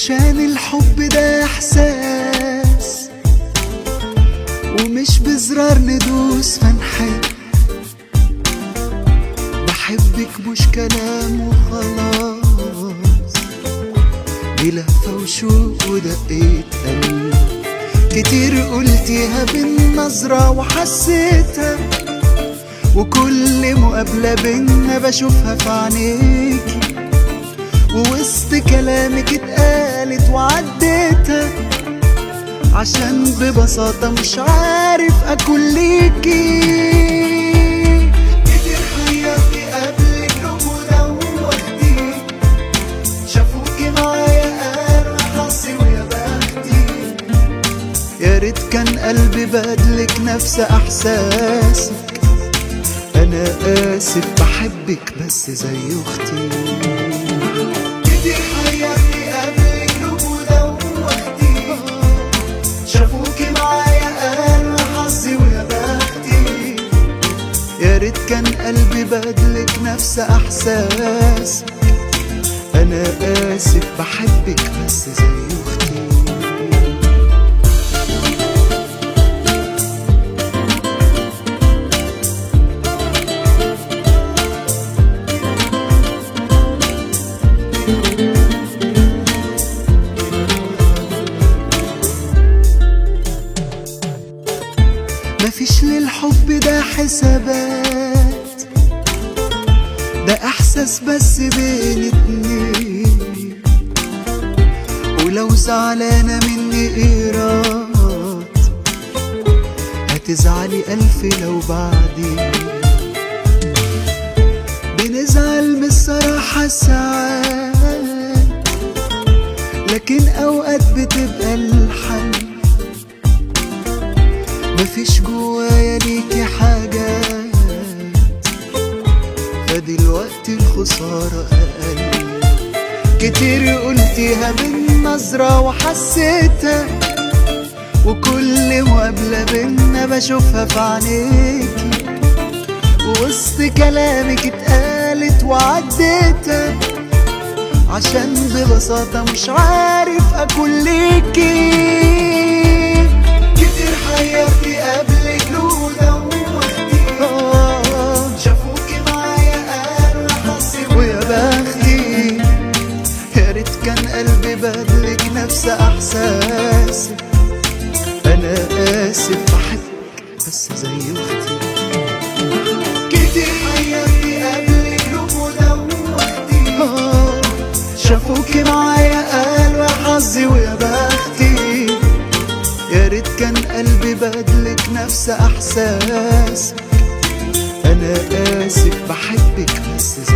عشان الحب ده احساس ومش بزرار ندوس فنحب بحبك مش كلام وخلاص دي لهفة وشوق ودقيت قلب كتير قلتيها بالنظرة وحسيتها وكل مقابلة بينا بشوفها في عينيكي ووسط كلامك اتقالت وعديتها عشان ببساطة مش عارف أكون ليكي كتير حياتي قبلك رمونا ووحدي شافوكي معايا قالوا حظي ويا بختي يا ريت كان قلبي بدلك نفس احساسك انا اسف بحبك بس زي اختي كتير حياتي قبلك رمونا ووحدي شافوكي معايا قالوا حظي ويا بختي يا ريت كان قلبي بدلك نفس احساسك انا اسف بحبك بس زي اختي مفيش للحب ده حسابات ده احساس بس بين اتنين ولو زعلانة مني ايراد هتزعلي الف لو بعدين بنزعل من الصراحة ساعات لكن اوقات بتبقى الحل مفيش جوايا ليكي حاجات فدلوقتي الخسارة أقل كتير قلتيها بالنظرة وحسيتها وكل مقابلة بينا بشوفها في عينيكي ووسط كلامك اتقالت وعديتها عشان ببساطة مش عارف أكون ليكي كتير حياتي قبلك لولا ووحدي شافوكي معايا قالوا حظي ويا بختي يا ريت كان قلبي بدلك نفس احساسك انا اسف بحبك بس زي اختي كتير حياتي قبلك لولا ووحدي شافوكي معايا قالوا حظي ويا بختي يا ريت كان قلبي بدلك نفس احساسك انا اسف بحبك بس